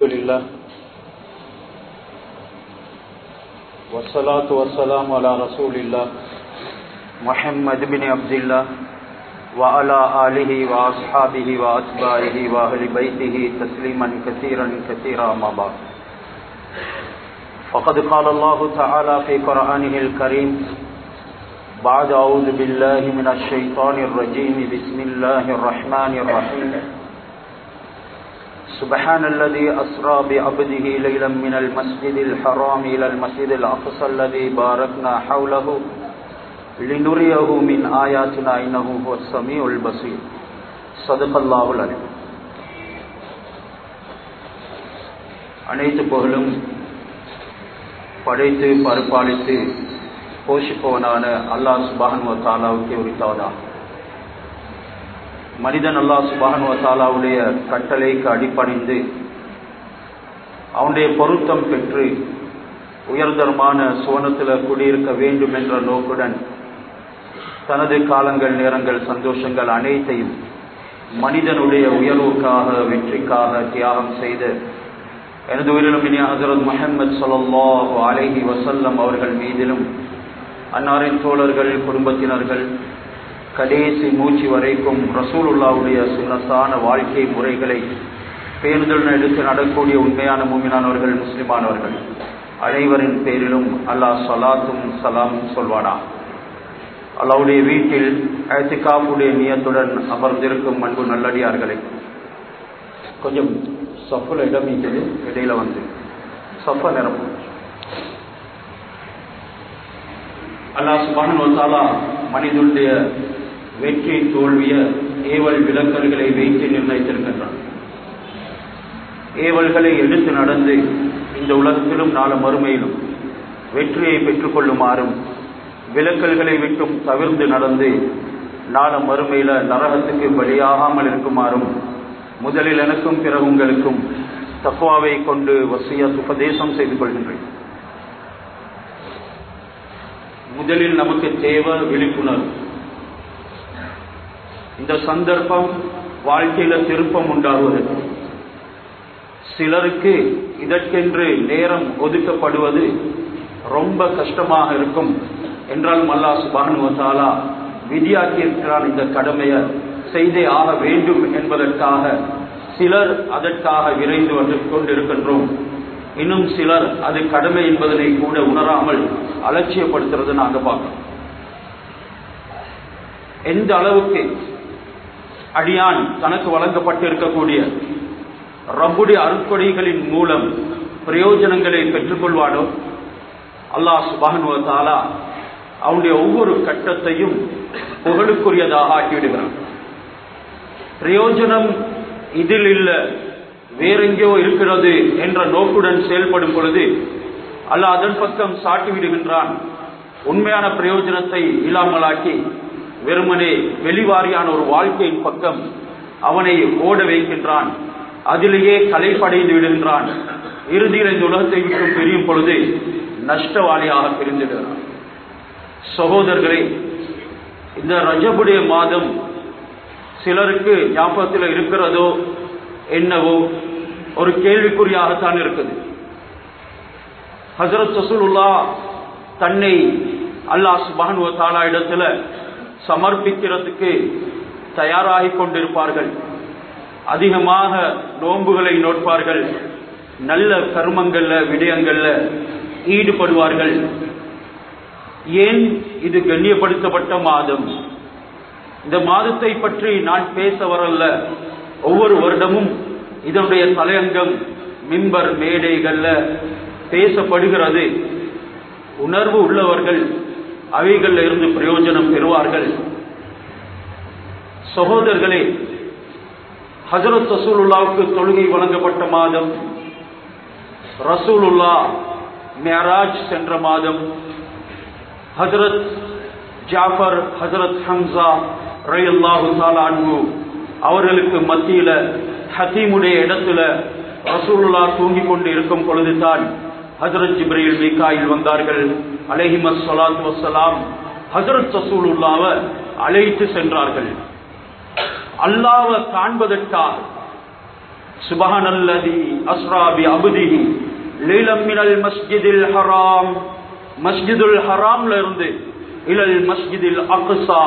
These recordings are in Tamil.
لله والصلاة والسلام على رسول الله محمد بن عبد الله وعلى آله وأصحابه وأتباعه وأهل بيته تسليما كثيرا كثيرا ما بعد فقد قال الله تعالى في قرآنه الكريم بعد أعوذ بالله من الشيطان الرجيم بسم الله الرحمن الرحيم سبحان الذي أسرى بعبده ليلا من المسجد الحرام إلى المسجد الأقصى الذي باركنا حوله لنريه من آياتنا إنه هو السميع البصير صدق الله العليم அனைத்து புகழும் படைத்து பருப்பாளித்து போஷிப்பவனான அல்லாஹ் சுபானுவ தாலாவுக்கு உரித்தாவதா மனிதன் அல்லாஹ் சுபானுவ தாலாவுடைய கட்டளைக்கு அடிப்பணிந்து அவனுடைய பொருத்தம் பெற்று உயர்தரமான சுவனத்தில் குடியிருக்க வேண்டும் என்ற நோக்குடன் தனது காலங்கள் நேரங்கள் சந்தோஷங்கள் அனைத்தையும் மனிதனுடைய உயர்வுக்காக வெற்றிக்காக தியாகம் செய்து எனது உயிரிலும் இனிய ஹசரத் முஹம்மது சொல்லாஹு அலைஹி வசல்லம் அவர்கள் மீதிலும் அன்னாரின் தோழர்கள் குடும்பத்தினர்கள் கடைசி மூச்சு வரைக்கும் ரசூலுல்லாவுடைய சுனசான வாழ்க்கை முறைகளை பேருந்துடன் எடுத்து நடக்கூடிய உண்மையான மூமினானவர்கள் முஸ்லிமானவர்கள் அனைவரின் பேரிலும் அல்லாஹ் சலாத்தும் சலாமும் சொல்வானா அல்லாவுடைய வீட்டில் அழத்திகாவுடைய நியத்துடன் அமர்ந்திருக்கும் அன்பு நல்லடியார்களை கொஞ்சம் சஃபுல இடம் இருக்குது இடையில வந்து சஃப நிரப்பும் அல்லாஹ் சுபான் வந்தாலா மனிதனுடைய வெற்றி தோல்விய ஏவல் விளக்கல்களை வைத்து நிர்ணயித்திருக்கின்றான் ஏவல்களை எடுத்து நடந்து இந்த உலகத்திலும் நாள மறுமையிலும் வெற்றியை பெற்றுக்கொள்ளுமாறும் விலக்கல்களை விட்டும் தவிர்த்து நடந்து நாள மறுமையில நரகத்துக்கு பலியாகாமல் இருக்குமாறும் முதலில் எனக்கும் பிறகு உங்களுக்கும் தக்குவாவை கொண்டு வசிய உபதேசம் செய்து கொள்கின்றேன் முதலில் நமக்கு தேவை விழிப்புணர்வு இந்த சந்தர்ப்பம் வாழ்க்கையில திருப்பம் உண்டாகுவது சிலருக்கு இதற்கென்று நேரம் ஒதுக்கப்படுவது ரொம்ப கஷ்டமாக இருக்கும் என்றால் மல்லா சுபானுவத்தாலா விதியாக்கியிருக்கிறான் இந்த கடமையை செய்தே ஆக வேண்டும் என்பதற்காக சிலர் அதற்காக விரைந்து வந்து கொண்டிருக்கின்றோம் இன்னும் சிலர் அது கடமை என்பதனை கூட உணராமல் அலட்சியப்படுத்துறது நாங்க பார்க்கிறோம் எந்த அளவுக்கு அடியான் தனக்கு வழங்கப்பட்டிருக்கக்கூடிய ரப்புடைய அருட்கொடைகளின் மூலம் பிரயோஜனங்களை பெற்றுக்கொள்வானோ அல்லாஹ் சுபானுவத்தாலா அவனுடைய ஒவ்வொரு கட்டத்தையும் புகழுக்குரியதாக ஆக்கிவிடுகிறான் பிரயோஜனம் இதில் இல்ல வேறெங்கோ இருக்கிறது என்ற நோக்குடன் செயல்படும் பொழுது அல்ல அதன் பக்கம் சாட்டி விடுகின்றான் உண்மையான பிரயோஜனத்தை இல்லாமலாக்கி வெறுமனே வெளிவாரியான ஒரு வாழ்க்கையின் பக்கம் அவனை ஓட வைக்கின்றான் அதிலேயே கலைப்படைந்து விடுகின்றான் இறுதியில் இந்த உலகத்தை விட்டு பிரியும் பொழுது நஷ்டவாளியாக பிரிந்துடுகிறான் சகோதரர்களே இந்த ரஜபுடைய மாதம் சிலருக்கு ஞாபகத்தில் இருக்கிறதோ என்னவோ ஒரு கேள்விக்குறியாகத்தான் இருக்குது ஹசரத் சசூலுல்லா தன்னை அல்லாஹ் சுபான் தாலா இடத்துல சமர்ப்பிக்கிறதுக்கு தயாராகி கொண்டிருப்பார்கள் அதிகமாக நோன்புகளை நோட்பார்கள் நல்ல கர்மங்கள்ல விடயங்கள்ல ஈடுபடுவார்கள் ஏன் இது கண்ணியப்படுத்தப்பட்ட மாதம் இந்த மாதத்தை பற்றி நான் பேச வரல ஒவ்வொரு வருடமும் இதனுடைய தலையங்கம் மிம்பர் மேடைகள்ல பேசப்படுகிறது உணர்வு உள்ளவர்கள் அவைகள்ல இருந்து பிரயோஜனம் பெறுவார்கள் சகோதரர்களே ஹசரத் ரசூலுல்லாவுக்கு தொழுகை வழங்கப்பட்ட மாதம் ரசூலுல்லா மேராஜ் சென்ற மாதம் ஹசரத் ஜாஃபர் ஹசரத் ஹம்சா ரயல்லாஹு அன்பு அவர்களுக்கு மத்தியில ஹத்தீமுடைய இடத்துல ரசூலுல்லா தூங்கி கொண்டு இருக்கும் பொழுதுதான் ஹசரத் ஜிப்ரீல் மீகாயில் வந்தார்கள் அலைஹிமஸ் சலாத் வசலாம் ஹசரத் ரசூலுல்லாவை அழைத்து சென்றார்கள் அல்லாவை காண்பதற்காக சுபஹானல்லதி அஸ்ரா பி அப்திஹி லைலம் மினல் மஸ்ஜிதில் ஹராம் மஸ்ஜிதுல் ஹராம்ல இருந்து இலல் மஸ்ஜிதில் அக்ஸா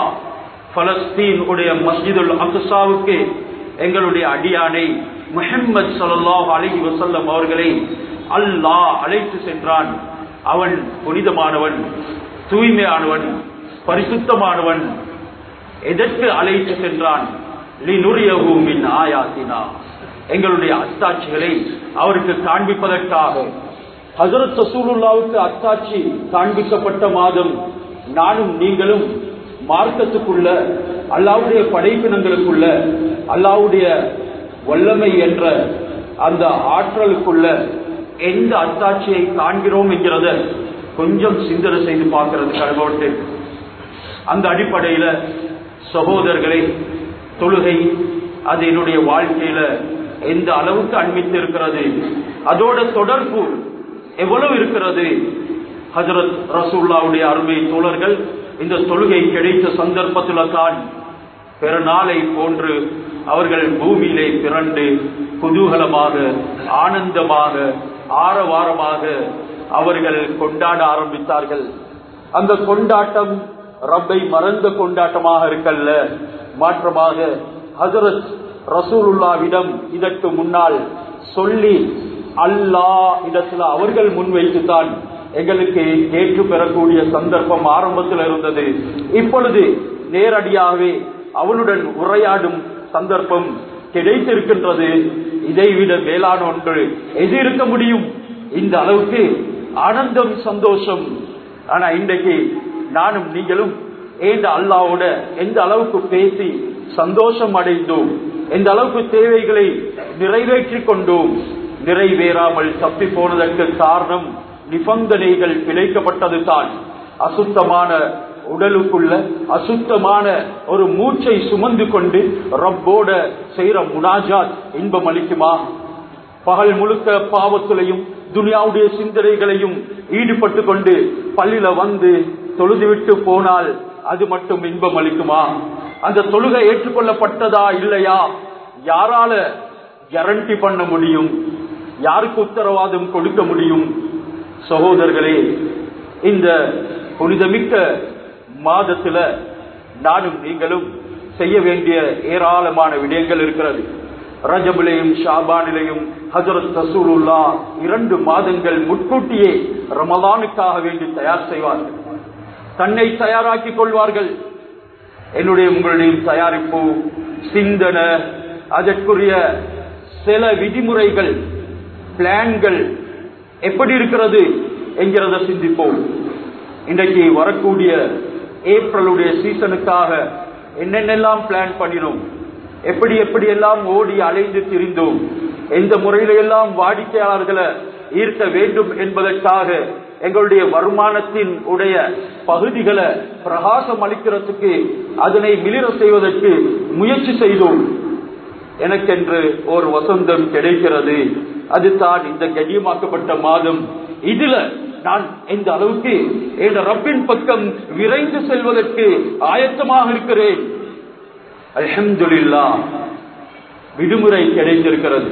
பலஸ்தீன் உடைய மஸ்ஜிதுல் அக்ஸாவுக்கு எங்களுடைய அடியானை முஹம்மது ஸல்லல்லாஹு அலைஹி வஸல்லம் அவர்களை அல்லாஹ் அழைத்து சென்றான் அவன் புனிதமானவன் தூய்மையானவன் பரிசுத்தமானவன் எதற்கு அழைத்து சென்றான் லினுரியஹு மின் ஆயாத்தினா எங்களுடைய அத்தாட்சிகளை அவருக்கு காண்பிப்பதற்காக ஹசரத் ரசூலுல்லாவுக்கு அத்தாட்சி காண்பிக்கப்பட்ட மாதம் நானும் நீங்களும் மார்க்கத்துக்குள்ள அல்லாவுடைய படைப்பினங்களுக்குள்ள அல்லாவுடைய வல்லமை என்ற அந்த ஆற்றலுக்குள்ள எந்த அத்தாட்சியை காண்கிறோம் என்கிறத கொஞ்சம் சிந்தனை செய்து பார்க்கிறது கடவுட்டு அந்த அடிப்படையில சகோதரர்களே தொழுகை அது என்னுடைய வாழ்க்கையில எந்த அளவுக்கு அன்பித்து இருக்கிறது அதோட தொடர்பு எவ்வளவு இருக்கிறது ஹஜரத் ரசூல்லாவுடைய அருமை தோழர்கள் இந்த தொழுகை கிடைத்த சந்தர்ப்பத்தில் தான் பெருநாளை போன்று அவர்கள் பூமியிலே பிறண்டு குதூகலமாக ஆனந்தமாக ஆரவாரமாக அவர்கள் கொண்டாட ஆரம்பித்தார்கள் அந்த கொண்டாட்டம் ரப்பை மறந்த கொண்டாட்டமாக இருக்கல்ல மாற்றமாக ஹசரத் ரசூலுல்லாவிடம் இதற்கு முன்னால் சொல்லி அல்லாஹ் இடத்துல அவர்கள் முன்வைத்துத்தான் எங்களுக்கு ஏற்று பெறக்கூடிய சந்தர்ப்பம் ஆரம்பத்தில் இருந்தது இப்பொழுது நேரடியாகவே அவனுடன் உரையாடும் சந்தர்ப்பம் கிடைத்திருக்கின்றது இதைவிட மேலான ஒன்று எது இருக்க முடியும் இந்த அளவுக்கு ஆனந்தம் சந்தோஷம் ஆனா இன்றைக்கு நானும் நீங்களும் ஏந்த அல்லாவோட எந்த அளவுக்கு பேசி சந்தோஷம் அடைந்தோம் எந்த அளவுக்கு தேவைகளை நிறைவேற்றிக் கொண்டோம் நிறைவேறாமல் தப்பி போனதற்கு காரணம் நிபந்தனைகள் பிழைக்கப்பட்டது தான் அசுத்தமான உடலுக்குள்ள அசுத்தமான ஒரு மூச்சை சுமந்து கொண்டு ரப்போட செய்யற முனாஜாத் இன்பம் அளிக்குமா பகல் முழுக்க பாவத்திலையும் துனியாவுடைய சிந்தனைகளையும் ஈடுபட்டு கொண்டு பள்ளியில வந்து தொழுதுவிட்டு போனால் அது மட்டும் இன்பம் அளிக்குமா அந்த தொழுகை ஏற்றுக்கொள்ளப்பட்டதா இல்லையா யாரால கேரண்டி பண்ண முடியும் யாருக்கு உத்தரவாதம் கொடுக்க முடியும் சகோதரர்களே இந்த புனிதமிக்க மாதத்துல நானும் நீங்களும் செய்ய வேண்டிய ஏராளமான விடயங்கள் இருக்கிறது ரஜபிலையும் ஷாபானிலையும் ஹசரத் ரசூலுல்லா இரண்டு மாதங்கள் முன்கூட்டியே ரமலானுக்காக வேண்டி தயார் செய்வார்கள் தன்னை தயாராக்கிக் கொள்வார்கள் என்னுடைய உங்களுடைய தயாரிப்பு சிந்தனை அதற்குரிய சில விதிமுறைகள் பிளான்கள் எப்படி இருக்கிறது என்கிறத சிந்திப்போம் இன்றைக்கு வரக்கூடிய ஏப்ரலுடைய சீசனுக்காக என்னென்னலாம் பிளான் பண்ணினோம் எப்படி எப்படி எல்லாம் ஓடி அலைந்து திரிந்தோம் எந்த முறையில எல்லாம் வாடிக்கையாளர்களை ஈர்க்க வேண்டும் என்பதற்காக எங்களுடைய வருமானத்தின் உடைய பகுதிகளை பிரகாசம் அளிக்கிறதுக்கு அதனை மிளிர செய்வதற்கு முயற்சி செய்தோம் எனக்கென்று ஒரு வசந்தம் கிடைக்கிறது அதுதான் இந்த கண்ணியமாக்கப்பட்ட மாதம் இதுல நான் எந்த அளவுக்கு என் ரப்பின் பக்கம் விரைந்து செல்வதற்கு ஆயத்தமாக இருக்கிறேன் அல்ஹம்துலில்லா விடுமுறை கிடைத்திருக்கிறது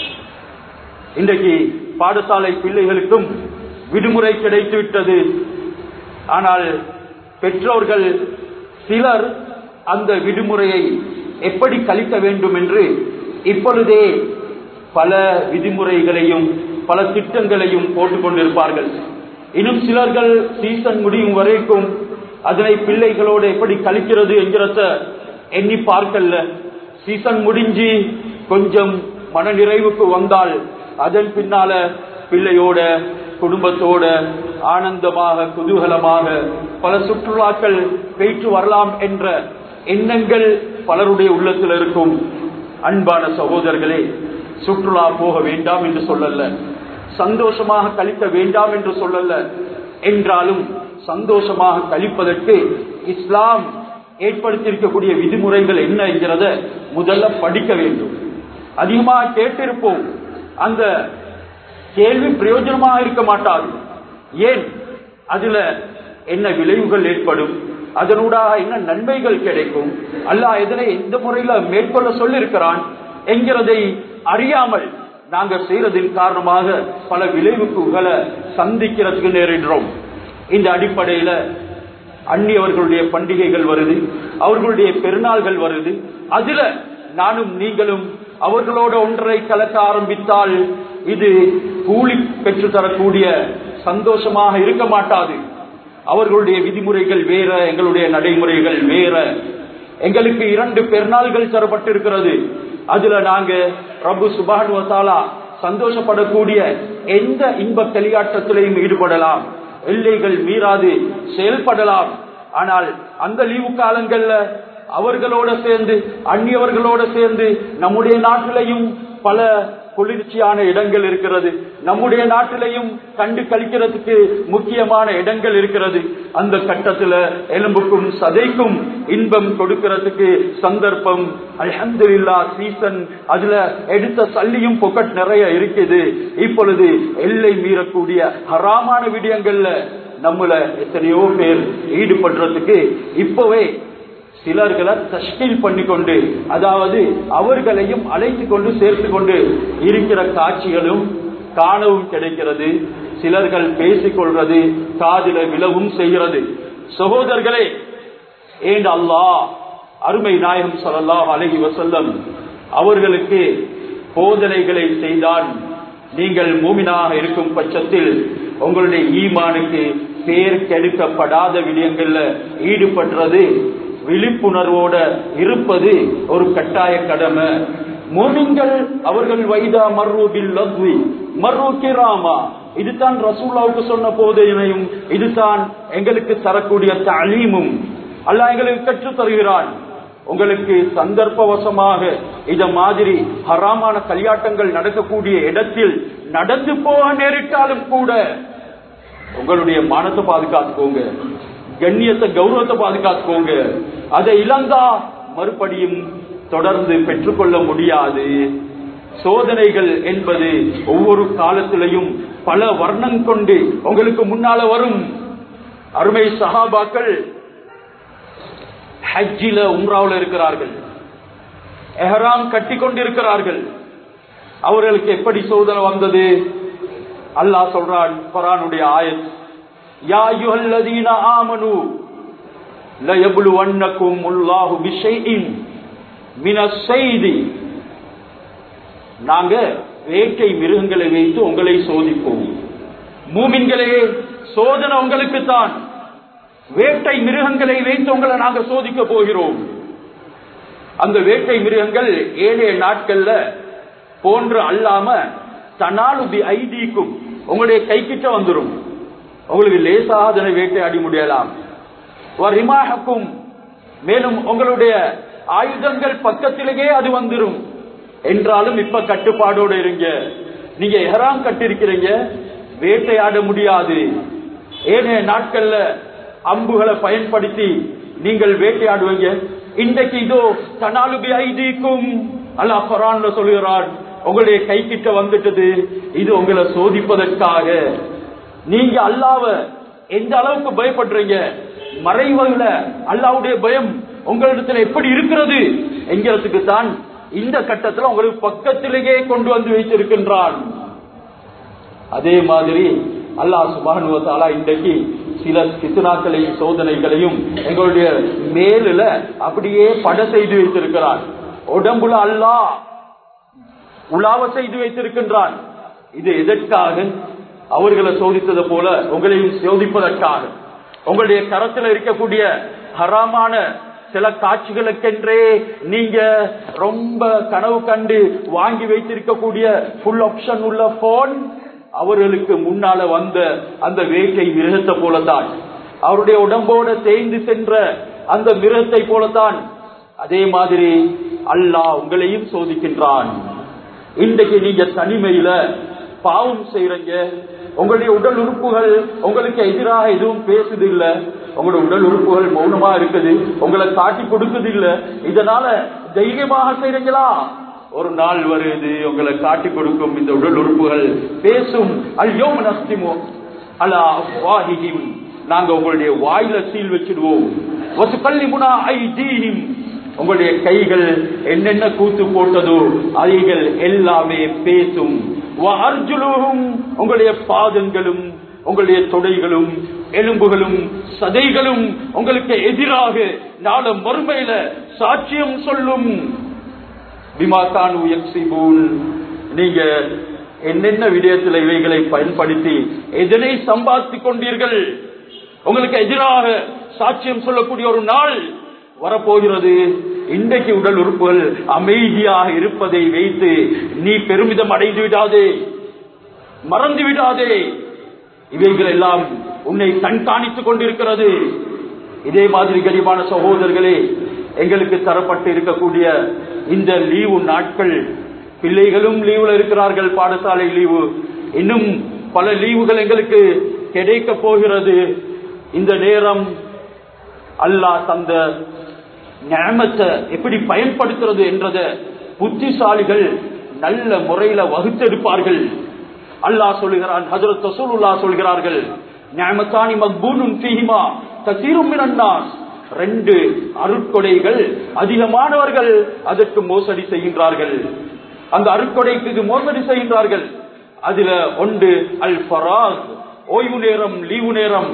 இன்றைக்கு பாடசாலை பிள்ளைகளுக்கும் விடுமுறை கிடைத்து விட்டது ஆனால் பெற்றோர்கள் சிலர் அந்த விடுமுறையை எப்படி கழிக்க வேண்டும் என்று இப்பொழுதே பல விதிமுறைகளையும் பல திட்டங்களையும் போட்டுக் கொண்டிருப்பார்கள் இன்னும் சிலர்கள் சீசன் முடியும் வரைக்கும் அதனை பிள்ளைகளோடு எப்படி கழிக்கிறது என்கிறத எண்ணி பார்க்கல சீசன் முடிஞ்சு கொஞ்சம் மன நிறைவுக்கு வந்தால் அதன் பின்னால பிள்ளையோட குடும்பத்தோட ஆனந்தமாக குதூகலமாக பல சுற்றுலாக்கள் பெற்று வரலாம் என்ற எண்ணங்கள் பலருடைய உள்ளத்தில் இருக்கும் அன்பான சகோதரர்களே சுற்றுலா போக வேண்டாம் என்று சொல்லல சந்தோஷமாக கழிக்க வேண்டாம் என்று சொல்லல என்றாலும் சந்தோஷமாக கழிப்பதற்கு இஸ்லாம் ஏற்படுத்தியிருக்கக்கூடிய விதிமுறைகள் என்ன என்கிறத முதல்ல படிக்க வேண்டும் அதிகமாக கேட்டிருப்போம் அந்த கேள்வி பிரயோஜனமாக இருக்க மாட்டாது ஏன் அதுல என்ன விளைவுகள் ஏற்படும் அதனூடாக என்ன நன்மைகள் கிடைக்கும் அல்லாஹ் எதனை எந்த முறையில மேற்கொள்ள சொல்லியிருக்கிறான் என்கிறதை அறியாமல் நாங்க செய்யறதின் காரணமாக பல விளைவுகளை சந்திக்கிறதுக்கு நேரிடுறோம் இந்த அடிப்படையில அந்நியவர்களுடைய பண்டிகைகள் வருது அவர்களுடைய பெருநாள்கள் வருது அதுல நானும் நீங்களும் அவர்களோட ஒன்றை கலக்க ஆரம்பித்தால் இது கூலி பெற்று தரக்கூடிய சந்தோஷமாக இருக்க மாட்டாது அவர்களுடைய விதிமுறைகள் வேற எங்களுடைய நடைமுறைகள் வேற எங்களுக்கு இரண்டு பெருநாள்கள் தரப்பட்டிருக்கிறது அதுல நாங்க ரபு சுபான் வசாலா சந்தோஷப்படக்கூடிய எந்த இன்ப களியாட்டத்திலையும் ஈடுபடலாம் எல்லைகள் மீறாது செயல்படலாம் ஆனால் அந்த லீவு காலங்கள்ல அவர்களோட சேர்ந்து அந்நியவர்களோட சேர்ந்து நம்முடைய நாட்டிலையும் பல குளிர்ச்சியான இடங்கள் இருக்கிறது நம்முடைய நாட்டிலையும் கண்டு கழிக்கிறதுக்கு முக்கியமான இடங்கள் இருக்கிறது அந்த கட்டத்துல எலும்புக்கும் சதைக்கும் இன்பம் கொடுக்கிறதுக்கு சந்தர்ப்பம் அல்ஹம்துலில்லா சீசன் அதுல எடுத்த சல்லியும் பொக்கட் நிறைய இருக்குது இப்பொழுது எல்லை மீறக்கூடிய ஹராமான விடயங்கள்ல நம்மள எத்தனையோ பேர் ஈடுபடுறதுக்கு இப்பவே சிலர்களை தஷ்கீல் பண்ணிக்கொண்டு அதாவது அவர்களையும் அழைத்து கொண்டு சேர்த்து கொண்டு இருக்கிற காட்சிகளும் காணவும் கிடைக்கிறது சிலர்கள் பேசிக்கொள்றது காதில விழவும் செய்கிறது சகோதரர்களே ஏன் அல்லாஹ் அருமை நாயகம் சொல்லலாம் அழகி வசல்லம் அவர்களுக்கு போதனைகளை செய்தான் நீங்கள் மூமினாக இருக்கும் பட்சத்தில் உங்களுடைய ஈமானுக்கு பேர் கெடுக்கப்படாத விடயங்கள்ல ஈடுபடுறது விழிப்புணர்வோட இருப்பது ஒரு கட்டாய கடமை மோமின்கள் அவர்கள் வைதா மர்ரூபில் லத்வி மர்ரூ கிராமா இதுதான் ரசூலாவுக்கு சொன்ன போதையினையும் இதுதான் எங்களுக்கு தரக்கூடிய தாலீமும் அல்லாஹ் எங்களுக்கு கற்றுத் தருகிறான் உங்களுக்கு சந்தர்ப்பவசமாக இத மாதிரி ஹராமான கல்யாட்டங்கள் நடக்கக்கூடிய இடத்தில் நடந்து போக நேரிட்டாலும் கூட உங்களுடைய மானத்தை பாதுகாத்துக்கோங்க கண்ணியத்தை கௌரவத்தை பாதுகாத்துக்கோங்க அதை இழந்தா மறுபடியும் தொடர்ந்து பெற்றுக்கொள்ள முடியாது சோதனைகள் என்பது ஒவ்வொரு காலத்திலையும் பல வர்ணம் கொண்டு உங்களுக்கு முன்னால வரும் அருமை சஹாபாக்கள் ஹஜ்ஜில உம்ராவுல இருக்கிறார்கள் எஹராம் கட்டி கொண்டிருக்கிறார்கள் அவர்களுக்கு எப்படி சோதனை வந்தது அல்லாஹ் சொல்றான் குரானுடைய ஆயத் யா அய்யுஹல்லதீன ஆமனு லயப்லுவன்னக்கும் அல்லாஹு பிஷைஇன் மினஸ் ஸைதி நாங்க வேட்டை மிருகங்களை வைத்து உங்களை சோதிப்போம் மூமின்களே சோதனை உங்களுக்கு தான் வேட்டை மிருகங்களை வைத்து உங்களை நாங்க சோதிக்க போகிறோம் அந்த வேட்டை மிருகங்கள் ஏழே நாட்கள்ல போன்று அல்லாம தனாலுபி ஐதீக்கும் உங்களுடைய கைக்கிட்ட வந்துடும் உங்களுக்கு லேசாக அதனை வேட்டையாடி முடியலாம் ரிமாஹக்கும் மேலும் உங்களுடைய ஆயுதங்கள் பக்கத்திலேயே அது வந்துடும் என்றாலும் இப்ப கட்டுப்பாடோட இருங்க நீங்க எஹராம் கட்டிருக்கிறீங்க வேட்டையாட முடியாது ஏனைய நாட்கள்ல அம்புகளை பயன்படுத்தி நீங்கள் வேட்டையாடுவீங்க இன்றைக்கு இதோ தனாலுபி ஐதீக்கும் அல்லாஹ் குரான்ல சொல்லுகிறான் உங்களுடைய கை கிட்ட வந்துட்டது இது உங்களை சோதிப்பதற்காக நீங்க அல்லாவ எந்த அளவுக்கு பயப்படுறீங்க மறைவுல அல்லாவுடைய பயம் உங்களிடத்துல எப்படி இருக்கிறது என்கிறதுக்கு தான் இந்த கட்டத்துல உங்களுக்கு பக்கத்திலேயே கொண்டு வந்து வைத்திருக்கின்றான் அதே மாதிரி அல்லாஹ் சுபானுவத்தாலா இன்றைக்கு சில சித்தனாக்களையும் சோதனைகளையும் எங்களுடைய மேலுல அப்படியே பட செய்து வைத்திருக்கிறான் உடம்புல அல்லாஹ் உலாவ செய்து வைத்திருக்கின்றான் இது எதற்காக அவர்களை சோதித்தது போல உங்களையும் சோதிப்பதற்காக உங்களுடைய கரத்தில் இருக்கக்கூடிய ஹராமான சில காட்சிகளுக்கென்றே நீங்க ரொம்ப கனவு கண்டு வாங்கி வைத்திருக்கக்கூடிய ஃபுல் ஆப்ஷன் உள்ள போன் அவர்களுக்கு முன்னால வந்த அந்த வேட்டை மிருகத்தை போலத்தான் அவருடைய உடம்போட தேய்ந்து சென்ற அந்த மிருகத்தை போலத்தான் அதே மாதிரி அல்லாஹ் உங்களையும் சோதிக்கின்றான் இன்றைக்கு நீங்க தனிமையில பாவம் செய்யறீங்க உங்களுடைய உடல் உறுப்புகள் உங்களுக்கு எதிராக எதுவும் பேசுது இல்ல உங்களுடைய உடல் உறுப்புகள் மௌனமா இருக்குது உங்களை காட்டி கொடுக்குது இல்ல இதனால தைரியமாக செய்றீங்களா ஒரு நாள் வருது உங்களை காட்டி கொடுக்கும் இந்த உடல் உறுப்புகள் பேசும் ஐயோ நஸ்திமோ அலா வாஹிஹிம் நாங்க உங்களுடைய வாயில சீல் வச்சிடுவோம் ஒரு கல்வி முனா ஐ உங்களுடைய கைகள் என்னென்ன கூத்து போட்டதோ அவைகள் எல்லாமே பேசும் அர்ஜுலும் உங்களுடைய பாதங்களும் உங்களுடைய தொடைகளும் எலும்புகளும் சதைகளும் உங்களுக்கு எதிராக நாள மறுமையில சாட்சியம் சொல்லும் பிமாகானு எக்ஸிபூன் நீங்க என்னென்ன விடயத்தில் இவைகளை பயன்படுத்தி எதனை சம்பாதித்துக் கொண்டீர்கள் உங்களுக்கு எதிராக சாட்சியம் சொல்லக்கூடிய ஒரு நாள் வரப்போகிறது இன்றைக்கு உடல் உறுப்புகள் அமைதியாக இருப்பதை வைத்து நீ பெருமிதம் அடைந்து விடாதே மறந்து விடாதே இவைகள் எல்லாம் உன்னை கண்காணித்துக் கொண்டிருக்கிறது இதே மாதிரி கரிமான சகோதரர்களே எங்களுக்கு தரப்பட்டு இருக்கக்கூடிய இந்த லீவு நாட்கள் பிள்ளைகளும் லீவுல இருக்கிறார்கள் பாடசாலை லீவு இன்னும் பல லீவுகள் எங்களுக்கு கிடைக்க போகிறது இந்த நேரம் அல்லாஹ் தந்த ஞாமத்தை எப்படி பயன்படுத்துறது என்றத புத்திசாலிகள் நல்ல முறையில வகுத்தெடுப்பார்கள் அல்லாஹ் சொல்லுகிறான் ஹஜரத் ரசூலுல்லா சொல்கிறார்கள் ஞாமத்தானி மக்பூனும் ஃபீஹிமா கசீரும் மினன்னாஸ் ரெண்டு அருட்கொடைகள் அதிகமானவர்கள் அதற்கு மோசடி செய்கின்றார்கள் அந்த அருட்கொடைக்கு மோசடி செய்கின்றார்கள் அதுல ஒன்று அல் ஃபராக் ஓய்வு நேரம் லீவு நேரம்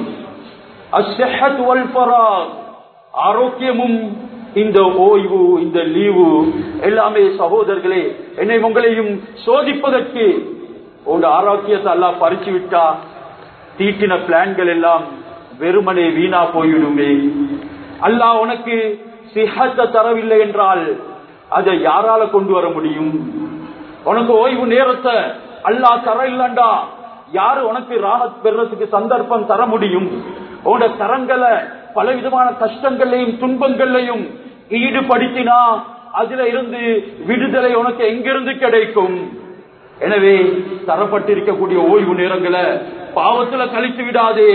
அஸ்ஸஹத் வல் ஃபராக் ஆரோக்கியமும் இந்த ஓய்வு இந்த லீவு எல்லாமே சகோதரர்களே என்னை உங்களையும் சோதிப்பதற்கு உங்க ஆரோக்கியத்தை எல்லாம் பறிச்சு விட்டா தீட்டின பிளான்கள் எல்லாம் வெறுமனே வீணா போய்விடுமே அல்லாஹ் உனக்கு சிஹத்தை தரவில்லை என்றால் அதை யாரால கொண்டு வர முடியும் உனக்கு ஓய்வு நேரத்தை அல்லாஹ் தர இல்லண்டா யாரு உனக்கு ராகத் பெறறதுக்கு சந்தர்ப்பம் தர முடியும் உன்னோட தரங்களை பலவிதமான கஷ்டங்களையும் துன்பங்களையும் ஈடுபடுத்தினா அதுல இருந்து விடுதலை உனக்கு எங்கிருந்து கிடைக்கும் எனவே தரப்பட்டிருக்கக்கூடிய ஓய்வு நேரங்களை பாவத்துல கழித்து விடாதே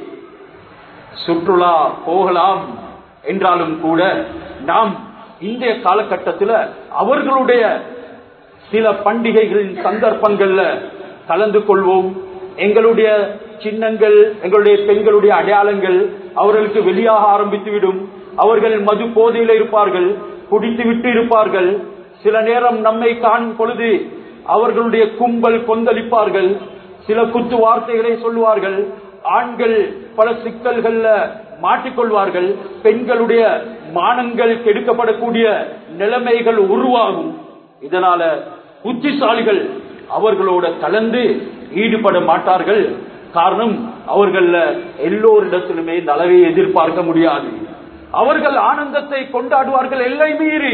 சுற்றுலா போகலாம் என்றாலும் கூட நாம் இன்றைய காலகட்டத்தில் அவர்களுடைய சில பண்டிகைகளின் சந்தர்ப்பங்கள்ல கலந்து கொள்வோம் எங்களுடைய சின்னங்கள் எங்களுடைய பெண்களுடைய அடையாளங்கள் அவர்களுக்கு வெளியாக ஆரம்பித்துவிடும் அவர்கள் மது போதையில இருப்பார்கள் குடித்து விட்டு இருப்பார்கள் சில நேரம் நம்மை காணும் பொழுது அவர்களுடைய கும்பல் கொந்தளிப்பார்கள் சில குத்து வார்த்தைகளை சொல்லுவார்கள் ஆண்கள் பல சிக்கல்கள்ல மாட்டிக்கொள்வார்கள் பெண்களுடைய மானங்கள் கெடுக்கப்படக்கூடிய நிலைமைகள் உருவாகும் இதனால புத்திசாலிகள் அவர்களோட கலந்து ஈடுபட மாட்டார்கள் காரணம் அவர்கள் எல்லோரிடத்திலுமே நலவை எதிர்பார்க்க முடியாது அவர்கள் ஆனந்தத்தை கொண்டாடுவார்கள் எல்லை மீறி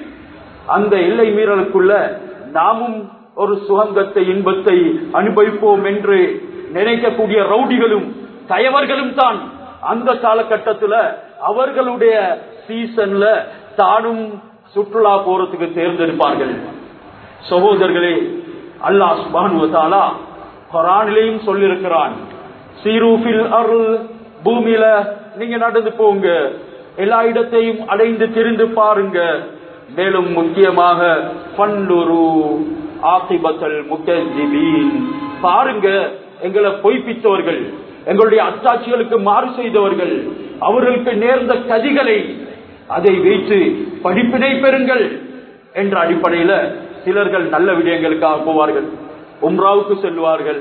அந்த எல்லை மீறலுக்குள்ள நாமும் ஒரு சுகந்தத்தை இன்பத்தை அனுபவிப்போம் என்று நினைக்கக்கூடிய ரவுடிகளும் கயவர்களும் தான் அந்த காலகட்டத்தில் அவர்களுடைய சீசன்ல தானும் சுற்றுலா போறதுக்கு தேர்ந்தெடுப்பார்கள் சகோதரர்களே அல்லாஹ் சுபானுவத்தாலா குரானிலையும் சொல்லியிருக்கிறான் சீரூஃபில் அருள் பூமியில நீங்க நடந்து போங்க எல்லா இடத்தையும் அடைந்து தெரிந்து பாருங்க மேலும் முக்கியமாக பண்டுரு ஆசிபத்தல் முக்கஜிபீன் பாருங்க எங்களை பொய்ப்பித்தவர்கள் எங்களுடைய அத்தாட்சிகளுக்கு மாறு செய்தவர்கள் அவர்களுக்கு நேர்ந்த கதிகளை அதை வைத்து படிப்பினை பெறுங்கள் என்ற அடிப்படையில சிலர்கள் நல்ல விடயங்களுக்காக போவார்கள் உம்ராவுக்கு செல்வார்கள்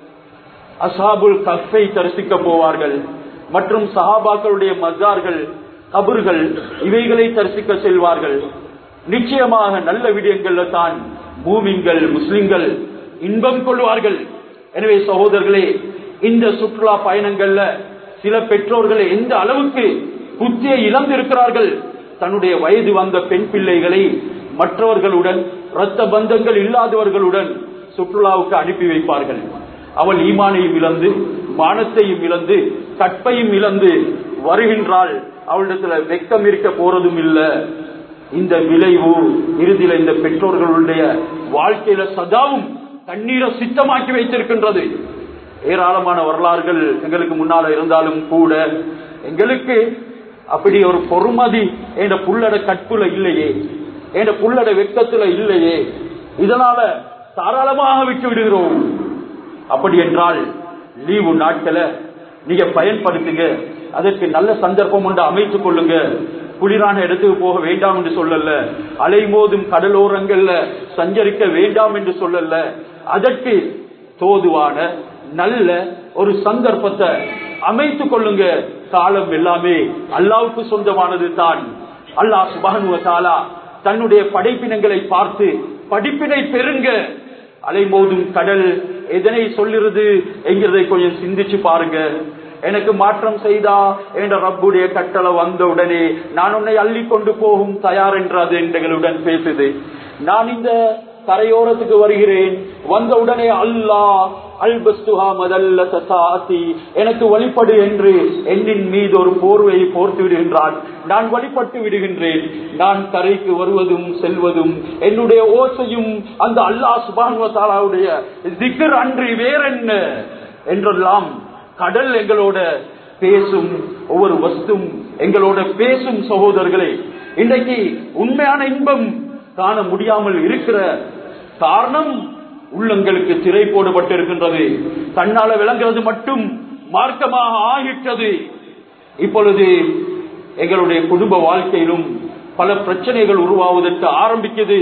அசாபுல் கஃபை தரிசிக்க போவார்கள் மற்றும் சஹாபாக்களுடைய மஜார்கள் கபர்கள் இவைகளை தரிசிக்க செல்வார்கள் நிச்சயமாக நல்ல விடயங்கள்ல தான் மூமின்கள் முஸ்லிம்கள் இன்பம் கொள்வார்கள் எனவே சகோதரர்களே இந்த சுற்றுலா பயணங்கள்ல சில பெற்றோர்கள் எந்த அளவுக்கு புத்தியை இழந்திருக்கிறார்கள் தன்னுடைய வயது வந்த பெண் பிள்ளைகளை மற்றவர்களுடன் இரத்த பந்தங்கள் இல்லாதவர்களுடன் சுற்றுலாவுக்கு அனுப்பி வைப்பார்கள் அவள் ஈமானையும் இழந்து மானத்தையும் இழந்து கற்பையும் இழந்து வருகின்றாள் அவளிடத்துல வெக்கம் இருக்க போறதும் இல்ல இந்த விளைவு இறுதியில இந்த பெற்றோர்களுடைய வாழ்க்கையில சதாவும் தண்ணீரை சித்தமாக்கி வைத்திருக்கின்றது ஏராளமான வரலாறுகள் எங்களுக்கு முன்னால இருந்தாலும் கூட எங்களுக்கு அப்படி ஒரு பொறுமதி என்ற புள்ளட கற்புல இல்லையே என்ற புள்ளட வெக்கத்துல இல்லையே இதனால தாராளமாக விட்டு விடுகிறோம் அப்படி என்றால் லீவு நாட்களை நீங்க பயன்படுத்துங்க அதற்கு நல்ல சந்தர்ப்பம் உண்டு அமைத்துக் கொள்ளுங்க குளிரான இடத்துக்கு போக வேண்டாம் என்று சொல்லல அலைமோதும் கடலோரங்கள்ல சஞ்சரிக்க வேண்டாம் என்று சொல்லல அதற்கு தோதுவான நல்ல ஒரு சந்தர்ப்பத்தை அமைத்துக் கொள்ளுங்க காலம் எல்லாமே அல்லாவுக்கு சொந்தமானது தான் அல்லாஹ் சுபஹனு தாலா தன்னுடைய படைப்பினங்களை பார்த்து படிப்பினை பெறுங்க அலைமோதும் கடல் எதனை சொல்லுறது என்கிறதை கொஞ்சம் சிந்திச்சு பாருங்க எனக்கு மாற்றம் செய்தா என்ற ரப்புடைய கட்டளை வந்த உடனே நான் உன்னை அள்ளி கொண்டு போகும் தயார் என்று அது எங்களுடன் பேசுது நான் இந்த கரையோரத்துக்கு வருகிறேன் வந்த உடனே அல்லாஹ் அல்பஸ்துஹா மதல்ல தசாத்தி எனக்கு வழிபடு என்று என்னின் மீது ஒரு போர்வையை போர்த்து விடுகின்றான் நான் வழிபட்டு விடுகின்றேன் நான் கரைக்கு வருவதும் செல்வதும் என்னுடைய ஓசையும் அந்த அல்லாஹ் சுபானுவத்தாலாவுடைய திகர் அன்றி வேறென்ன என்றெல்லாம் கடல் எங்களோட பேசும் ஒவ்வொரு வஸ்தும் எங்களோட பேசும் சகோதரர்களே இன்றைக்கு உண்மையான இன்பம் காண முடியாமல் இருக்கிற காரணம் உள்ளங்களுக்கு திரை போடப்பட்டிருக்கின்றது கண்ணால விளங்குறது மட்டும் மார்க்கமாக ஆகிட்டது இப்பொழுது எங்களுடைய குடும்ப வாழ்க்கையிலும் பல பிரச்சனைகள் உருவாவதற்கு ஆரம்பிக்குது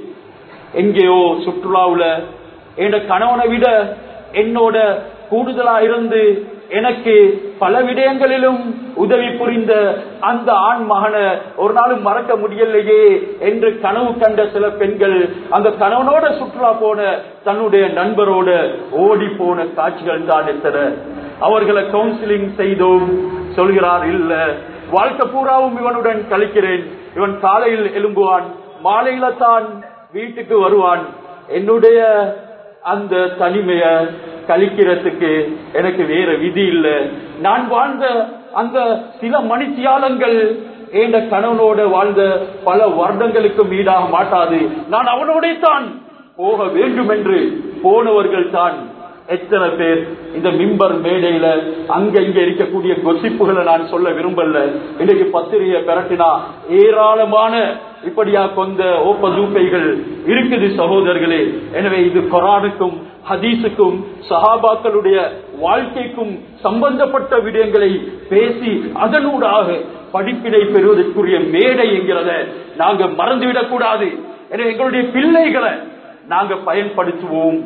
எங்கேயோ சுற்றுலாவுல என் கணவனை விட என்னோட கூடுதலா இருந்து எனக்கு பல விடயங்களிலும் உதவி புரிந்த அந்த ஆண் மகனை ஒரு நாளும் மறக்க முடியலையே என்று கனவு கண்ட சில பெண்கள் அந்த கணவனோட சுற்றுலா போன தன்னுடைய நண்பரோட ஓடி போன காட்சிகள் தான் எத்தனை அவர்களை கவுன்சிலிங் செய்தோம் சொல்கிறார் இல்ல வாழ்க்கை பூராவும் இவனுடன் கழிக்கிறேன் இவன் காலையில் எழும்புவான் மாலையில தான் வீட்டுக்கு வருவான் என்னுடைய அந்த தனிமைய கழிக்கிறதுக்கு எனக்கு வேற விதி இல்ல நான் வாழ்ந்த அந்த சில மணித்தியாலங்கள் என்ற கணவனோட வாழ்ந்த பல வருடங்களுக்கும் ஈடாக மாட்டாது நான் அவனோட தான் போக வேண்டும் என்று போனவர்கள் தான் எத்தனை பேர் இந்த மிம்பர் மேடையில அங்க இங்க இருக்கக்கூடிய கொசிப்புகளை நான் சொல்ல விரும்பல இன்னைக்கு பத்திரிகை பெரட்டினா ஏராளமான இப்படியா கொண்ட ஓப்பதூப்பைகள் இருக்குது சகோதரர்களே எனவே இது கொரானுக்கும் ஹதீஸுக்கும் சஹாபாக்களுடைய வாழ்க்கைக்கும் சம்பந்தப்பட்ட விடயங்களை பேசி அதனூடாக படிப்பினை பெறுவதற்குரிய மேடை என்கிறத நாங்க மறந்துவிடக் கூடாது எனவே எங்களுடைய பிள்ளைகளை நாங்க பயன்படுத்துவோம்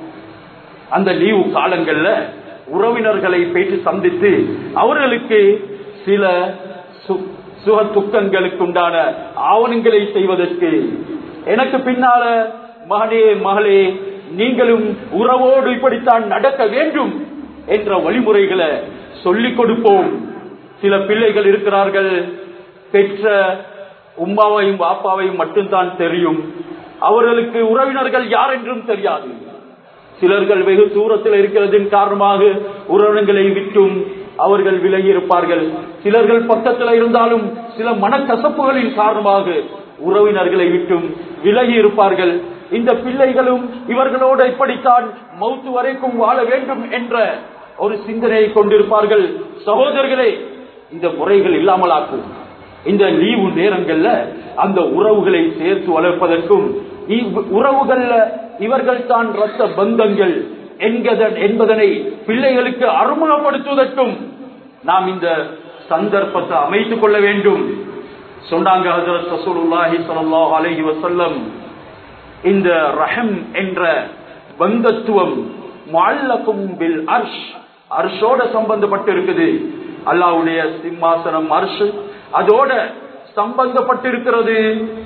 அந்த லீவு காலங்கள்ல உறவினர்களை பேசி சந்தித்து அவர்களுக்கு சில சுக துக்கங்களுக்கு உண்டான ஆவணங்களை செய்வதற்கு எனக்கு பின்னால மகனே மகளே நீங்களும் உறவோடு இப்படித்தான் நடக்க வேண்டும் என்ற வழிமுறைகளை சொல்லிக் கொடுப்போம் சில பிள்ளைகள் இருக்கிறார்கள் பெற்ற உம்மாவையும் பாப்பாவையும் மட்டும்தான் தெரியும் அவர்களுக்கு உறவினர்கள் யார் என்றும் தெரியாது சிலர்கள் வெகு தூரத்தில் இருக்கிறதின் காரணமாக உறவினர்களை விட்டும் அவர்கள் விலகி இருப்பார்கள் சிலர்கள் பக்கத்தில் இருந்தாலும் சில மனக்கசப்புகளின் காரணமாக உறவினர்களை விட்டும் விலகி இருப்பார்கள் இந்த பிள்ளைகளும் இவர்களோட இப்படித்தான் மௌத்து வரைக்கும் வாழ வேண்டும் என்ற ஒரு சிந்தனையை கொண்டிருப்பார்கள் சகோதரர்களே இந்த முறைகள் இல்லாமலாக்கும் இந்த லீவு நேரங்கள்ல அந்த உறவுகளை சேர்த்து வளர்ப்பதற்கும் உறவுகள்ல இவர்கள் தான் ரத்த பந்தங்கள் என்பதனை பிள்ளைகளுக்கு அறிமுகப்படுத்துவதற்கும் நாம் இந்த சந்தர்ப்பத்தை அமைத்துக் கொள்ள வேண்டும் சொன்னாங்க ஹசரத் ரசூலுல்லாஹி ஸல்லல்லாஹு அலைஹி வஸல்லம் இந்த ரஹம் என்ற பந்தத்துவம் முஅல்லகும் பில் அர்ஷ் அர்ஷோட சம்பந்தப்பட்டு இருக்குது அல்லாஹ்வுடைய சிம்மாசனம் அர்ஷ் அதோட சம்பந்தப்பட்டிருக்கிறது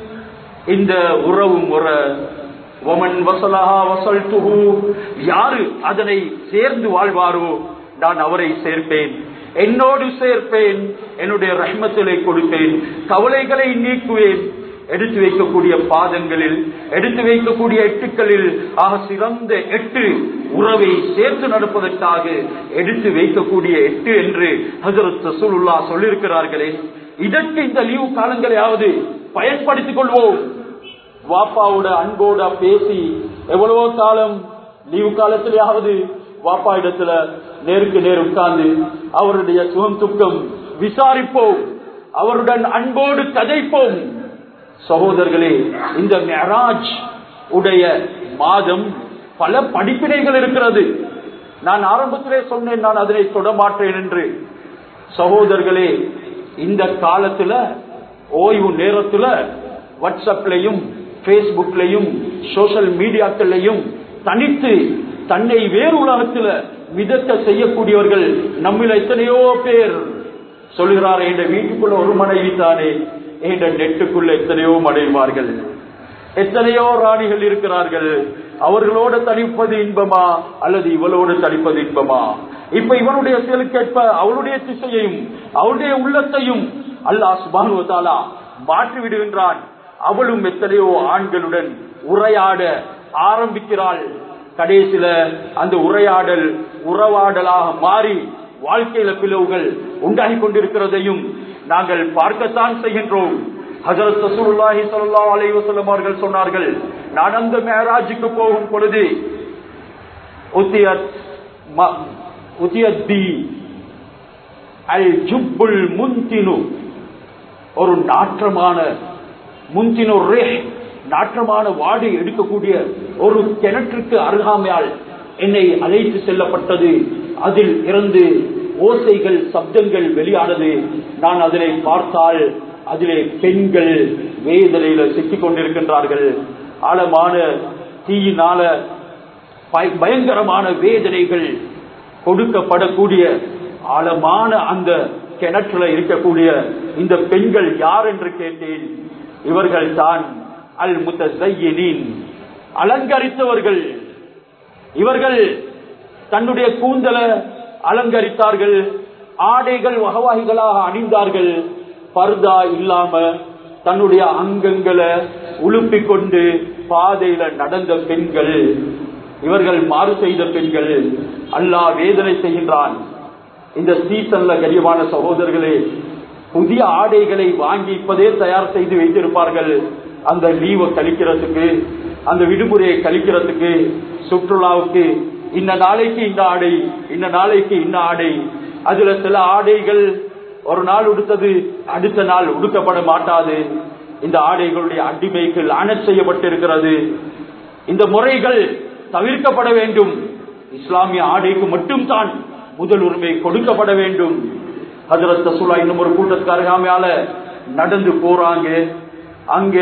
இந்த உறவு முறை ஒமன் வசலஹா வசல் துஹு யாரு அதனை சேர்ந்து வாழ்வாரோ நான் அவரை சேர்ப்பேன் என்னோடு சேர்ப்பேன் என்னுடைய ரஹ்மத்திலே கொடுப்பேன் கவலைகளை நீக்குவேன் எடுத்து வைக்கக்கூடிய பாதங்களில் எடுத்து வைக்கக்கூடிய எட்டுக்களில் ஆக சிறந்த எட்டு உறவை சேர்த்து நடப்பதற்காக எடுத்து வைக்கக்கூடிய எட்டு என்று ஹசரத் ரசூலுல்லா சொல்லியிருக்கிறார்களே இதற்கு இந்த லீவு காலங்களையாவது பயன்படுத்திக் கொள்வோம் வாப்பாவோட அன்போட பேசி எவ்வளவோ காலம் லீவு காலத்திலேயாவது வாப்பா இடத்துல நேருக்கு நேர் உட்கார்ந்து அவருடைய சுகம் துக்கம் விசாரிப்போம் அவருடன் அன்போடு கதைப்போம் சகோதரர்களே இந்த மெராஜ் உடைய மாதம் பல படிப்பினைகள் இருக்கிறது நான் ஆரம்பத்திலே சொன்னேன் நான் அதனை தொடமாட்டேன் என்று சகோதரர்களே இந்த காலத்துல ஓய்வு நேரத்துல வாட்ஸ்அப்லையும் பேஸ்புக்லையும் சோசியல் மீடியாக்கள்லையும் தனித்து தன்னை வேறு உலகத்துல மிதக்க செய்யக்கூடியவர்கள் நம்மில எத்தனையோ பேர் சொல்கிறார் என்ற வீட்டுக்குள்ள ஒரு மனைவி தானே என்ற நெட்டுக்குள்ள எத்தனையோ மனைவார்கள் எத்தனையோ ராணிகள் இருக்கிறார்கள் அவர்களோட தனிப்பது இன்பமா அல்லது இவளோடு தனிப்பது இன்பமா இப்ப இவனுடைய செயலுக்கேற்ப அவளுடைய திசையையும் அவளுடைய உள்ளத்தையும் அல்லாஹ் சுபானுவத்தாலா மாற்றி விடுகின்றான் அவளும் எத்தனையோ ஆண்களுடன் உரையாட ஆரம்பிக்கிறாள் கடைசியில அந்த உரையாடல் உறவாடலாக மாறி வாழ்க்கையில பிளவுகள் உண்டாகி கொண்டிருக்கிறதையும் நாங்கள் பார்க்கத்தான் செய்கின்றோம் ஹசரத் ரசூலுல்லாஹி ஸல்லல்லாஹு அலைஹி வஸல்லம் அவர்கள் சொன்னார்கள் நான் அந்த மேராஜுக்கு போகும் பொழுது உத்தியத் ம- உத்தியத் பி அல் ஜுப்புல் முன்தினு ஒரு நாற்றமான முன்தினு ரேஹ் நாற்றமான வாடை எடுக்கக்கூடிய ஒரு கிணற்றுக்கு அருகாமையால் என்னை அழைத்து செல்லப்பட்டது அதில் இருந்து ஓசைகள் சப்தங்கள் வெளியானது நான் அதனை பார்த்தால் அதிலே பெண்கள் வேதனையில சிக்கிக் கொண்டிருக்கின்றார்கள் ஆழமான தீயினால பய- பயங்கரமான வேதனைகள் கொடுக்கப்படக்கூடிய ஆழமான அந்த கிணற்றுல இருக்கக்கூடிய இந்த பெண்கள் யார் என்று கேட்டேன் இவர்கள் தான் அல் முத்தீன் அலங்கரித்தவர்கள் இவர்கள் தன்னுடைய கூந்தல அலங்கரித்தார்கள் ஆடைகள் வகவாகிகளாக அணிந்தார்கள் பர்தா இல்லாம தன்னுடைய அங்கங்களை உலுப்பிக் கொண்டு பாதையில நடந்த பெண்கள் இவர்கள் மாறு செய்த பெண்கள் அல்லாஹ் வேதனை செய்கின்றான் இந்த சீசன்ல கரியமான சகோதரர்களே புதிய ஆடைகளை வாங்கி இப்பதே தயார் செய்து வைத்திருப்பார்கள் அந்த லீவை கழிக்கிறதுக்கு அந்த விடுமுறையை கழிக்கிறதுக்கு சுற்றுலாவுக்கு இந்த நாளைக்கு இந்த ஆடை இந்த நாளைக்கு இந்த ஆடை அதுல சில ஆடைகள் ஒரு நாள் உடுத்தது அடுத்த நாள் உடுக்கப்பட மாட்டாது இந்த ஆடைகளுடைய அடிமைக்கு லானச் செய்யப்பட்டிருக்கிறது இந்த முறைகள் தவிர்க்கப்பட வேண்டும் இஸ்லாமிய ஆடைக்கு மட்டும்தான் முதல் உரிமை கொடுக்கப்பட வேண்டும் ஹஜரத் ரசூலா இன்னும் ஒரு கூட்டத்துக்கு அருகாமையால நடந்து போறாங்க அங்க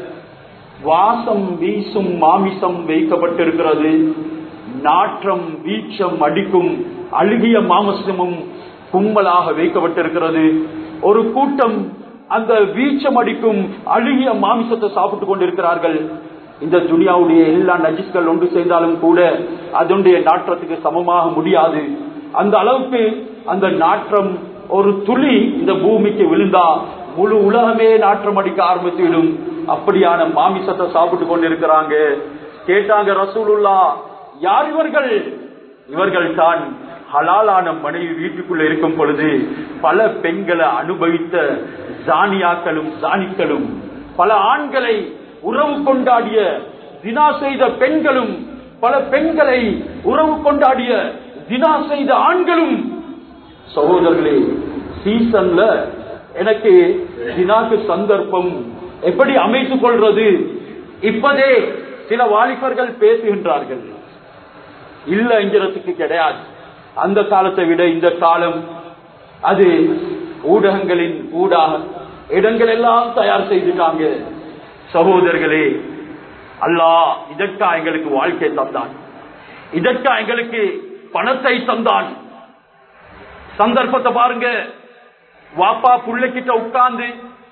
வாசம் வீசும் மாமிசம் வைக்கப்பட்டிருக்கிறது நாற்றம் வீச்சம் அடிக்கும் அழுகிய மாமிசமும் கும்பலாக வைக்கப்பட்டிருக்கிறது ஒரு கூட்டம் அந்த வீச்சம் அடிக்கும் அழுகிய மாமிசத்தை சாப்பிட்டுக் கொண்டிருக்கிறார்கள் இந்த துனியாவுடைய எல்லா நஜிஸ்கள் ஒன்று சேர்ந்தாலும் கூட அதனுடைய நாற்றத்துக்கு சமமாக முடியாது அந்த அளவுக்கு அந்த நாற்றம் ஒரு துளி இந்த பூமிக்கு விழுந்தா முழு உலகமே நாற்றம் அடிக்க ஆரம்பித்துவிடும் அப்படியான மாமிசத்தை சாப்பிட்டு கொண்டிருக்கிறாங்க கேட்டாங்க ரசூலுல்லா யார் இவர்கள் இவர்கள் தான் ஹலாலான மனைவி வீட்டுக்குள்ள இருக்கும் பொழுது பல பெண்களை அனுபவித்த ஜானியாக்களும் ஜானிக்களும் பல ஆண்களை உறவு கொண்டாடிய தினா செய்த பெண்களும் பல பெண்களை உறவு கொண்டாடிய தினா செய்த ஆண்களும் சகோதரர்களே சீசன்ல எனக்கு தினாக்கு சந்தர்ப்பம் எப்படி அமைத்துக் கொள்றது இப்பதே சில வாலிபர்கள் பேசுகின்றார்கள் இல்ல என்கிறதுக்கு கிடையாது அந்த காலத்தை விட இந்த காலம் அது ஊடகங்களின் ஊடாக இடங்கள் எல்லாம் தயார் செய்துட்டாங்க சகோதரர்களே அல்லாஹ் இதற்கா எங்களுக்கு வாழ்க்கை தந்தான் இதற்கா எங்களுக்கு பணத்தை தந்தான் சந்தர்ப்பத்தை பாருங்க வாப்பா புள்ளைக்கிட்ட உட்கார்ந்து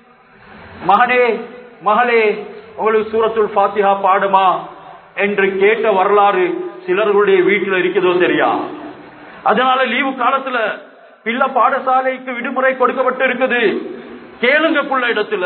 மகனே மகளே உங்களுக்கு சூரத்துல் ஃபாத்திஹா பாடுமா என்று கேட்ட வரலாறு சிலர்களுடைய வீட்டில் இருக்கிறதோ தெரியா அதனால லீவு காலத்துல பிள்ளை பாடசாலைக்கு விடுமுறை கொடுக்கப்பட்டு இருக்குது கேளுங்க புள்ள இடத்துல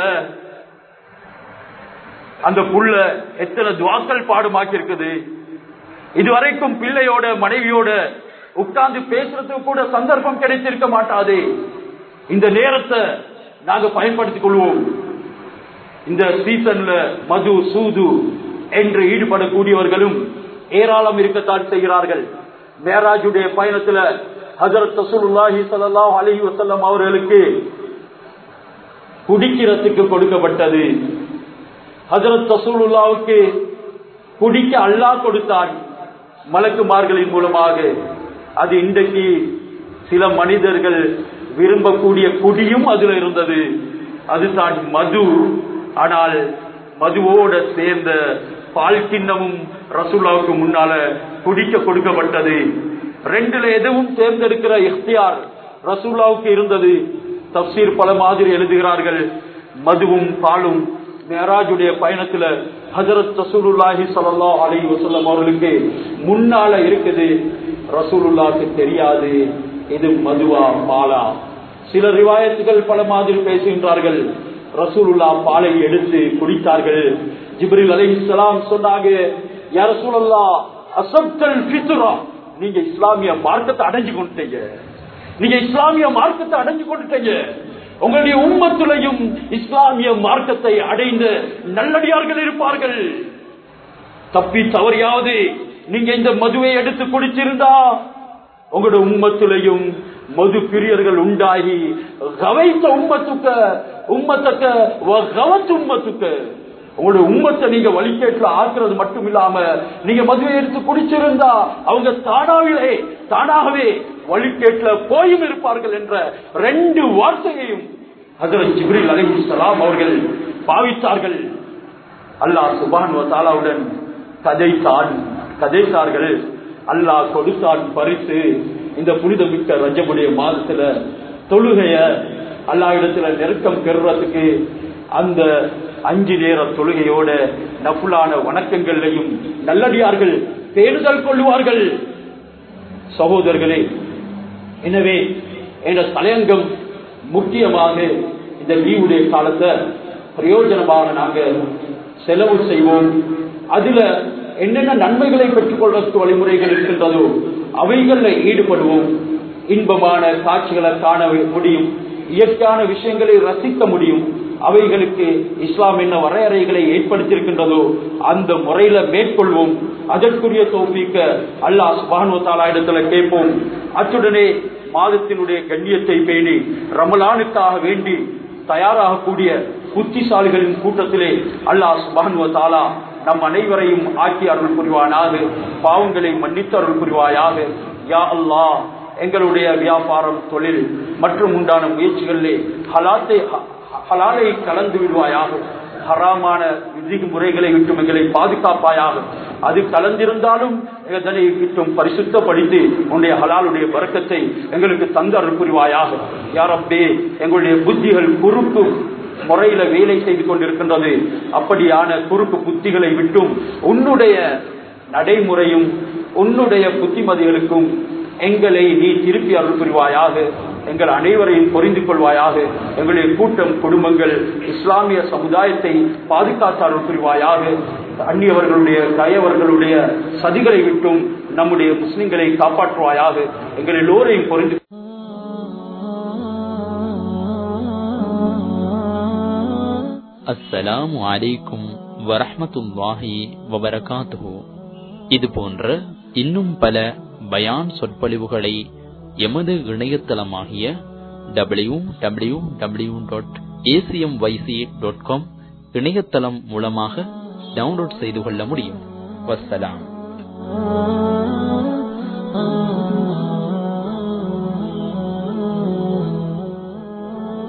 அந்த புள்ள எத்தனை துவாக்கள் பாடுமாக்கி இருக்குது இதுவரைக்கும் பிள்ளையோட மனைவியோட உட்கார்ந்து பேசுறதுக்கு கூட சந்தர்ப்பம் கிடைத்திருக்க மாட்டாது இந்த நேரத்தை நாங்க பயன்படுத்திக் கொள்வோம் இந்த சீசன்ல மது சூது என்று ஈடுபடக்கூடியவர்களும் ஏராளம் இருக்கத்தான் செய்கிறார்கள் மேராஜுடைய பயணத்துல ஹசரத் ரசூலுல்லாஹி ஸல்லல்லாஹு அலைஹி வஸல்லம் அவர்களுக்கு குடிக்கிறதுக்கு கொடுக்கப்பட்டது ஹசரத் ரசூலுல்லாவுக்கு குடிக்க அல்லாஹ் கொடுத்தான் மலக்குமார்களின் மூலமாக அது இன்றைக்கு சில மனிதர்கள் விரும்பக்கூடிய குடியும் அதுல இருந்தது அதுதான் மது ஆனால் மதுவோட சேர்ந்த பால் கிண்ணமும் ரசூல்லாவுக்கு முன்னால குடிக்க கொடுக்கப்பட்டது ரெண்டுல எதுவும் தேர்ந்தெடுக்கிற இஃப்தியார் ரசூல்லாவுக்கு இருந்தது தப்சீர் பல மாதிரி எழுதுகிறார்கள் மதுவும் பாலும் மேராஜுடைய பயணத்துல ஹஜரத் ரசூலுல்லாஹி ஸல்லல்லாஹு அலைஹி வஸல்லம் அவர்களுக்கு முன்னால இருக்குது ரசூலுல்லாஹ்க்கு தெரியாது இது மதுவா பாலா சில ரிவாயத்துகள் பல மாதிரி பேசுகின்றார்கள் ரசூலுல்லா பாலை எடுத்து குடித்தார்கள் ஜிப்ரில் அலைஹிஸ்ஸலாம் சொன்னாங்க யா ரசூலல்லாஹ் அசப்தல் ஃபித்ரா நீங்க இஸ்லாமிய மார்க்கத்தை அடைஞ்சு கொண்டுட்டீங்க நீங்க இஸ்லாமிய மார்க்கத்தை அடைஞ்சு கொண்டுட்டீங்க உங்களுடைய உம்மத்துலையும் இஸ்லாமிய மார்க்கத்தை அடைந்த நல்லடியார்கள் இருப்பார்கள் தப்பி தவறியாவது நீங்க இந்த மதுவை எடுத்து குடிச்சிருந்தா உங்களுடைய உம்மத்திலையும் மது பிரியர்கள் உண்டாகி கவைத்த உம்மத்துக்க உம்மத்தக்க கவத்து உம்மத்துக்க உங்களுடைய உம்மத்தை நீங்க வழிகேட்டுல ஆக்குறது மட்டும் இல்லாம நீங்க மதுவை எடுத்து குடிச்சிருந்தா அவங்க தானாகவே தானாகவே வழிகேட்டுல போயும் இருப்பார்கள் என்ற ரெண்டு வார்த்தையையும் ஹசரத் ஜிப்ரில் அலைஹிஸ்ஸலாம் அவர்கள் பாவித்தார்கள் அல்லாஹ் சுபான் தாலாவுடன் கதைத்தான் கதைத்தார்கள் அல்லாஹ் கொடுத்தான் பரிசு இந்த புனிதமிக்க ரஜமுடைய மாதத்துல தொழுகைய அல்லாஹ் இடத்துல நெருக்கம் பெறுறதுக்கு அந்த அஞ்சு நேர தொழுகையோட நஃபுலான வணக்கங்களையும் நல்லடியார்கள் பேணுதல் கொள்வார்கள் சகோதரர்களே எனவே என்ற தலையங்கம் முக்கியமாக இந்த லீவுடைய காலத்தை பிரயோஜனமாக நாங்க செலவு செய்வோம் அதுல என்னென்ன நன்மைகளை பெற்றுக் கொள்வதற்கு வழிமுறைகள் இருக்கின்றதோ அவைகள்ல ஈடுபடுவோம் இன்பமான காட்சிகளை காண முடியும் இயற்கையான விஷயங்களை ரசிக்க முடியும் அவைகளுக்கு இஸ்லாம் என்ன வரையறைகளை ஏற்படுத்தியிருக்கின்றதோ அந்த முறையில மேற்கொள்வோம் அதற்குரிய தோப்பிக்க அல்லாஹ் சுபானு தாலா இடத்துல கேட்போம் அத்துடனே மாதத்தினுடைய கண்ணியத்தை பேணி ரமலானுக்காக வேண்டி தயாராகக்கூடிய புத்திசாலிகளின் கூட்டத்திலே அல்லாஹ் சுபானுவ தாலா நம் அனைவரையும் ஆக்கி அருள் புரிவானாக பாவங்களை மன்னித்து அருள் புரிவாயாக யா அல்லாஹ் எங்களுடைய வியாபாரம் தொழில் மற்றும் உண்டான முயற்சிகளிலே ஹலாத்தை ஹலாலை கலந்து விடுவாயாக ஹராமான விதி முறைகளை விட்டும் எங்களை பாதுகாப்பாயாக அது கலந்திருந்தாலும் எங்களை விட்டும் பரிசுத்தப்படுத்தி உன்னுடைய ஹலாலுடைய வர்க்கத்தை எங்களுக்கு தந்து அருள் புரிவாயாக யாரப்பே எங்களுடைய புத்திகள் குறுக்கு முறையில வேலை செய்து கொண்டிருக்கின்றது அப்படியான குறுக்கு புத்திகளை விட்டும் உன்னுடைய நடைமுறையும் உன்னுடைய புத்திமதிகளுக்கும் எங்களை நீ திருப்பி அருள் புரிவாயாக எங்கள் அனைவரையும் புரிந்து கொள்வாயாக எங்களுடைய கூட்டம் குடும்பங்கள் இஸ்லாமிய சமுதாயத்தை பாதுகாத்து அருள் புரிவாயாக அந்நியவர்களுடைய கயவர்களுடைய சதிகளை விட்டும் நம்முடைய முஸ்லிம்களை காப்பாற்றுவாயாக எங்கள் எல்லோரையும் புரிந்து அஸ்ஸலாமு அலைக்கும் வரஹ்மத்துல்லாஹி வபரகாத்துஹு இது போன்ற இன்னும் பல பயான் சொற்பொழிவுகளை எமது இணையதளமாகிய W W W dot ACM YC dot com இணையதளம் மூலமாக டவுன்லோட் செய்து கொள்ள முடியும் வஸ்ஸலாம்